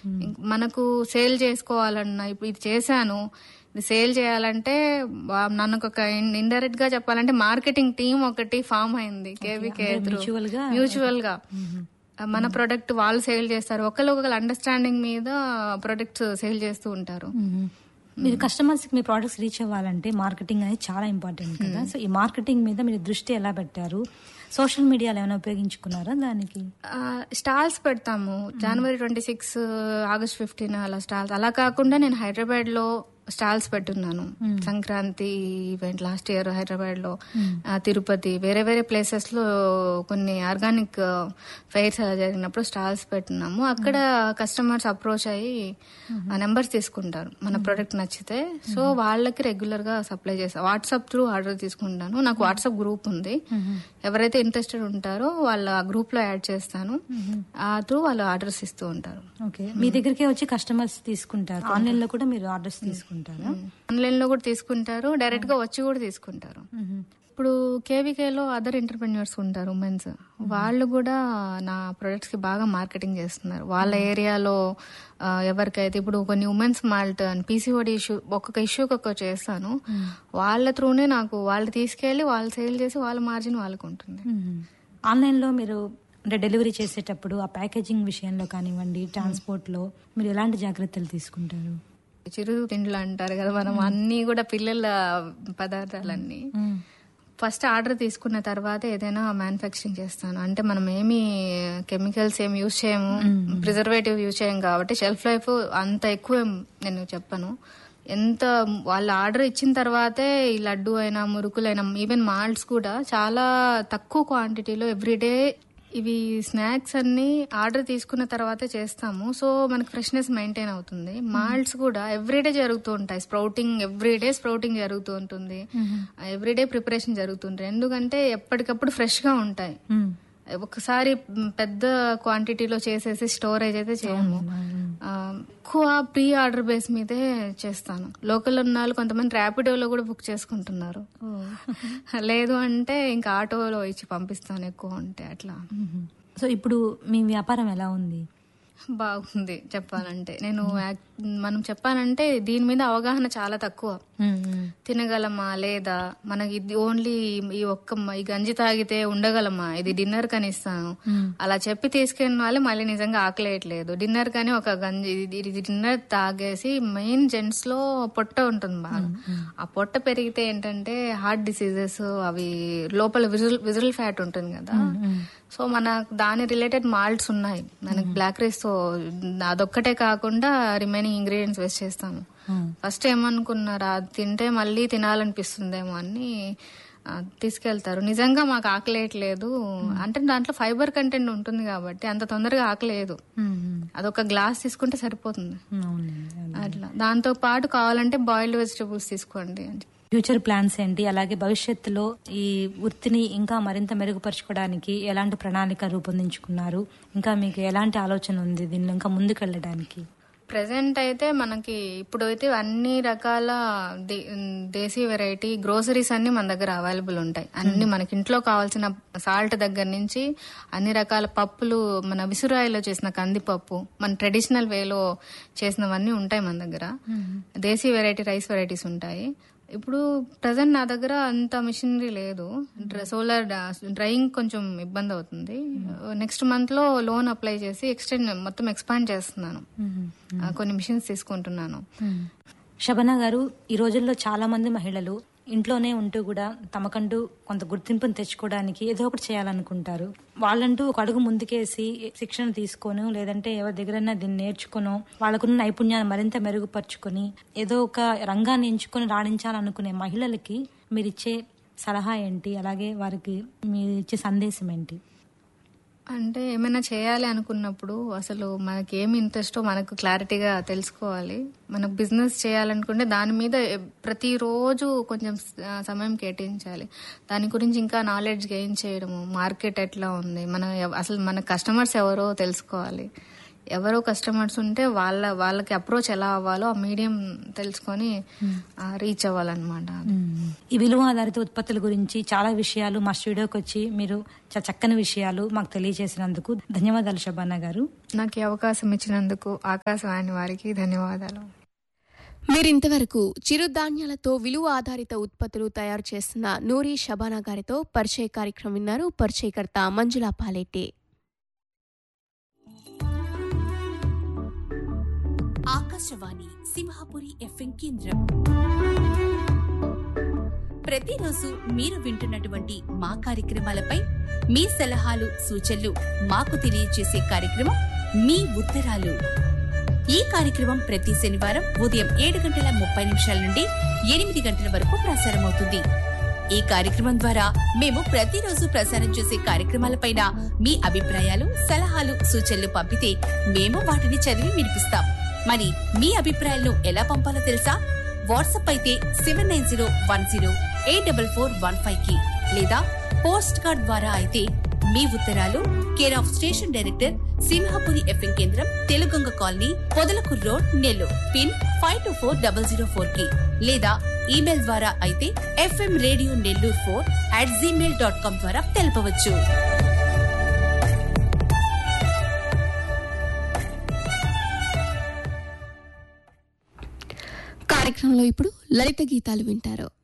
ఇంక మనకు సేల్ చేసుకోవాలన్నా ఇప్పుడు ఇది చేశాను ఇది సేల్ చేయాలంటే వా- నన్ను ఒక ఇండైరెక్ట్ గా చెప్పాలంటే మార్కెటింగ్ టీం ఒకటి ఫామ్ అయింది కేవీకే mutual గా మ్యూచువల్ గా మన ప్రొడక్ట్ వాళ్ళు సేల్ చేస్తారు ఒకళ్ళు ఒకళ్ళు అండర్స్టాండింగ్ మీద ప్రొడక్ట్స్ సేల్ చేస్తూ ఉంటారు మ్మ్. మీరు కస్టమర్స్ కి మీ ప్రోడక్ట్స్ రీచ్ అవ్వాలంటే మార్కెటింగ్ అనేది చాలా ఇంపార్టెంట్ కదా సో ఈ మార్కెటింగ్ మీద మీరు దృష్టి ఎలా పెట్టారు సోషల్ మీడియాలో ఏమైనా ఉపయోగించుకున్నారా దానికి ఆ, స్టాల్స్ పెడతాము జనవరి ట్వంటీ సిక్స్ ఆగస్ట్ ఫిఫ్టీన్ అలా స్టాల్స్ అలా కాకుండా నేను హైదరాబాద్ లో స్టాల్స్ పెట్టున్నాను Sankranti event last year Hyderabad లో ఆ, తిరుపతి వేరే వేరే ప్లేసెస్ లో కొన్ని ఆర్గానిక్ ఫెయిర్స్ అలా జరిగినప్పుడు స్టాల్స్ పెట్టున్నాము అక్కడ కస్టమర్స్ అప్రోచ్ అయ్యి నెంబర్స్ తీసుకుంటారు మన ప్రొడక్ట్ నచ్చితే సో వాళ్ళకి రెగ్యులర్ గా సప్లై చేస్తాను వాట్సాప్ త్రూ ఆర్డర్ తీసుకుంటాను నాకు వాట్సాప్ గ్రూప్ ఉంది ఎవరైతే ఇంట్రెస్టెడ్ ఉంటారో వాళ్ళ గ్రూప్ లో యాడ్ చేస్తాను ఆ త్రూ వాళ్ళు ఆర్డర్స్ ఇస్తూ ఉంటారు ఓకే మీ దగ్గరికే వచ్చి కస్టమర్స్ తీసుకుంటారు ఆన్లైన్ లో కూడా మీరు ఆర్డర్స్ తీసుకుంటారా ఆన్లైన్ లో కూడా తీసుకుంటారు డైరెక్ట్ గా వచ్చి కూడా తీసుకుంటారు మ్మ్. ఇప్పుడు కేవీకేలో అదర్ ఎంటర్ప్రెన్యూర్స్ ఉంటారు ఉమెన్స్ వాళ్ళు కూడా నా ప్రొడక్ట్స్ కి బాగా మార్కెటింగ్ చేస్తున్నారు వాళ్ళ ఏరియాలో ఆ, ఎవరికైతే ఇప్పుడు కొన్ని ఉమెన్స్ మాల్ట్ అని పీసీఓడి ఇష్యూ ఒక్కొక్క ఇష్యూకి ఒక్కొక్క చేస్తాను వాళ్ళ త్రూనే నాకు వాళ్ళు తీసుకెళ్లి వాళ్ళు సేల్ చేసి వాళ్ళ మార్జిన్ వాళ్ళకు ఉంటుంది మ్మ్. ఆన్లైన్ లో మీరు అంటే డెలివరీ చేసేటప్పుడు ఆ ప్యాకేజింగ్ విషయంలో కానివ్వండి ట్రాన్స్పోర్ట్ లో మీరు ఎలాంటి జాగ్రత్తలు తీసుకుంటారు చిరు తిండ్లు అంటారు కదా మనం అన్ని కూడా పిల్లల పదార్థాలన్నీ మ్మ్. ఫస్ట్ ఆర్డర్ తీసుకున్న తర్వాత ఏదైనా మ్యానుఫ్యాక్చరింగ్ చేస్తాను అంటే మనం ఏమి కెమికల్స్ ఏమి యూజ్ చేయము ప్రిజర్వేటివ్ యూజ్ చేయం కాబట్టి షెల్ఫ్ లైఫ్ అంత ఎక్కువ ఏం నేను చెప్పను ఎంత వాళ్ళు ఆర్డర్ ఇచ్చిన తర్వాతే ఈ లడ్డు అయినా మురుకులైనా ఈవెన్ మాల్ట్స్ కూడా చాలా తక్కువ క్వాంటిటీలో ఎవ్రీడే ఇవి స్నాక్స్ అన్ని ఆర్డర్ తీసుకున్న తర్వాతే చేస్తాము సో మనకు ఫ్రెష్నెస్ మెయింటైన్ అవుతుంది మాల్ట్స్ కూడా ఎవ్రీడే జరుగుతూ ఉంటాయి స్ప్రౌటింగ్ ఎవ్రీడే స్ప్రౌటింగ్ జరుగుతూ ఉంటుంది ఎవ్రీడే ప్రిపరేషన్ జరుగుతుంటాయి ఎందుకంటే ఎప్పటికప్పుడు ఫ్రెష్ గా ఉంటాయి మ్మ్. ఒకసారి మ్, పెద్ద క్వాంటిటీలో చేసేసి స్టోరేజ్ అయితే చేయము ఆ, ఎక్కువ ప్రీ ఆర్డర్ బేస్ మీదే చేస్తాను లోకల్ ఉన్న వాళ్ళు కొంతమంది ర్యాపిడోలో కూడా బుక్ చేసుకుంటున్నారు లేదు అంటే ఇంకా ఆటోలో ఇచ్చి పంపిస్తాను ఎక్కువ ఉంటే అట్లా మ్మ్. సో ఇప్పుడు మీ వ్యాపారం ఎలా ఉంది బాగుంది చెప్పాలంటే నేను యాక్- మనం చెప్పాలంటే దీని మీద అవగాహన చాలా తక్కువ మ్మ్. తినగలమా లేదా మనకి ఇది ఓన్లీ ఈ ఒక్క మ- ఈ గంజి తాగితే ఉండగలమా ఇది డిన్నర్ కని ఇస్తాను అలా చెప్పి తీసుకెళ్ళిన వాళ్ళే మళ్ళీ నిజంగా ఆకలేయట్లేదు డిన్నర్ కానీ ఒక గంజి ఇది- ఇది డిన్నర్ తాగేసి మెయిన్ జెంట్స్ లో పొట్ట ఉంటుంది బాగా ఆ పొట్ట పెరిగితే ఏంటంటే హార్ట్ డిసీజెస్ అవి లోపల విజుల్ విజువల్ ఫ్యాట్ ఉంటుంది కదా సో మన దాని రిలేటెడ్ మాల్ట్స్ ఉన్నాయి మనకి బ్లాక్ రైస్ తో అదొక్కటే కాకుండా రిమైనింగ్ ఇంగ్రీడియంట్స్ వేస్ట్ చేస్తాము మ్మ్. ఫస్ట్ ఏమనుకున్నారు అది తింటే మళ్ళీ తినాలనిపిస్తుందేమో అని ఆ, తీసుకెళ్తారు నిజంగా మాకు ఆకలేయట్లేదు అంటే దాంట్లో ఫైబర్ కంటెంట్ ఉంటుంది కాబట్టి అంత తొందరగా ఆకలేదు మ్మ్. అదొక గ్లాస్ తీసుకుంటే సరిపోతుంది అవునండి అవును. అట్లా దాంతో పాటు కావాలంటే బాయిల్డ్ వెజిటబుల్స్ తీసుకోండి ఫ్యూచర్ ప్లాన్స్ ఏంటి అలాగే భవిష్యత్తులో ఈ వృత్తిని ఇంకా మరింత మెరుగుపరచుకోవడానికి ఎలాంటి ప్రణాళిక రూపొందించుకున్నారు ఇంకా మీకు ఎలాంటి ఆలోచన ఉంది దీనిలో ఇంకా ముందుకెళ్ళడానికి ప్రెసెంట్ అయితే మనకి ఇప్పుడు అయితే అన్ని రకాల దే- దేశీ వెరైటీ గ్రోసరీస్ అన్ని మన దగ్గర అవైలబుల్ ఉంటాయి అన్ని మనకి ఇంట్లో కావాల్సిన సాల్ట్ దగ్గర నుంచి అన్ని రకాల పప్పులు మన విసురాయిలో చేసిన కందిపప్పు మన ట్రెడిషనల్ వేలో చేసినవన్నీ ఉంటాయి మన దగ్గర దేశీ వెరైటీ రైస్ వెరైటీస్ ఉంటాయి ఇప్పుడు ప్రజెంట్ నా దగ్గర అంత మిషనరీ లేదు సోలార్ డ్రైయింగ్ కొంచెం ఇబ్బంది అవుతుంది నెక్స్ట్ మంత్ లో లోన్ అప్లై చేసి ఎక్స్టెండ్ మొత్తం ఎక్స్పాండ్ చేస్తున్నాను ఆ, కొన్ని మిషన్స్ తీసుకుంటున్నాను శబన గారు ఈ రోజుల్లో చాలా మంది మహిళలు ఇంట్లోనే ఉంటూ కూడా తమకంటూ కొంత గుర్తింపును తెచ్చుకోవడానికి ఏదో ఒకటి చేయాలనుకుంటారు వాళ్ళంటూ ఒక అడుగు ముందుకేసి శిక్షణ తీసుకొని లేదంటే ఎవరి దగ్గరైనా దీన్ని నేర్చుకునో వాళ్ళకున్న నైపుణ్యాన్ని మరింత మెరుగుపరుచుకొని ఏదో ఒక రంగాన్ని ఎంచుకొని రాణించాలనుకునే మహిళలకి మీరు ఇచ్చే సలహా ఏంటి అలాగే వారికి మీరు ఇచ్చే సందేశం ఏంటి అంటే ఏమైనా చేయాలి అనుకున్నప్పుడు అసలు మనకి ఏమి ఇంట్రెస్టో మనకు క్లారిటీగా తెలుసుకోవాలి మనకు బిజినెస్ చేయాలనుకుంటే దాని మీద ఎ- ప్రతిరోజు కొంచెం స- సమయం కేటాయించాలి దాని గురించి ఇంకా నాలెడ్జ్ గెయిన్ చేయడము మార్కెట్ ఎట్లా ఉంది మన ఎవ- అసలు మన కస్టమర్స్ ఎవరో తెలుసుకోవాలి ఎవరో కస్టమర్స్ ఉంటే వాళ్ళ వాళ్ళకి అప్రోచ్ ఎలా అవ్వాలో ఆ మీడియం తెలుసుకొని రీచ్ అవ్వాలన్నమాట ఈ విలువ ఆధారిత ఉత్పత్తుల గురించి చాలా విషయాలు మా స్టూడియోకి వచ్చి మీరు చాలా చక్కని విషయాలు మాకు తెలియజేసినందుకు ధన్యవాదాలు శోభాన గారు నాకు ఈ అవకాశం ఇచ్చినందుకు ఆకాశవాణి వారికి ధన్యవాదాలు మీరింతవరకు చిరుధాన్యాలతో విలువ ఆధారిత ఉత్పత్తులు తయారు చేస్తున్న నూరి షబానా గారితో పరిచయ కార్యక్రమం విన్నారు పరిచయకర్త మంజులా పాలెట్టే ఆకాశవాణి సింహాపురి ఎఫ్ఎం కేంద్రం ప్రతిరోజు మీరు వింటున్నటువంటి మా కార్యక్రమాలపై మీ సలహాలు సూచనలు మాకు తెలియజేసే కార్యక్రమం మీ ఉత్తరాలు ఈ కార్యక్రమం ప్రతి శనివారం ఉదయం ఏడు గంటల ముప్పై నిమిషాల నుండి ఎనిమిది గంటల వరకు ప్రసారమవుతుంది ఈ కార్యక్రమం ద్వారా మేము ప్రతిరోజు ప్రసారం చేసే కార్యక్రమాలపైన మీ అభిప్రాయాలు సలహాలు సూచనలు పంపితే మేము వాటిని చదివి వినిపిస్తాం మరి మీ అభిప్రాయాలను ఎలా పంపాలో తెలుసా వాట్సాప్ అయితే seven nine zero one zero eight double four one five కి లేదా పోస్ట్ కార్డ్ ద్వారా అయితే మీ ఉత్తరాలు care of station director Simhapuri FM కేంద్రం తెలుగొంగ colony Podalakur road Nellore pin five two four double zero four కి లేదా ఈమెయిల్ ద్వారా అయితే FM radio Nellore four at gmail dot com ద్వారా తెలపవచ్చు కార్యక్రమంలో ఇప్పుడు లలిత గీతాలు వింటారు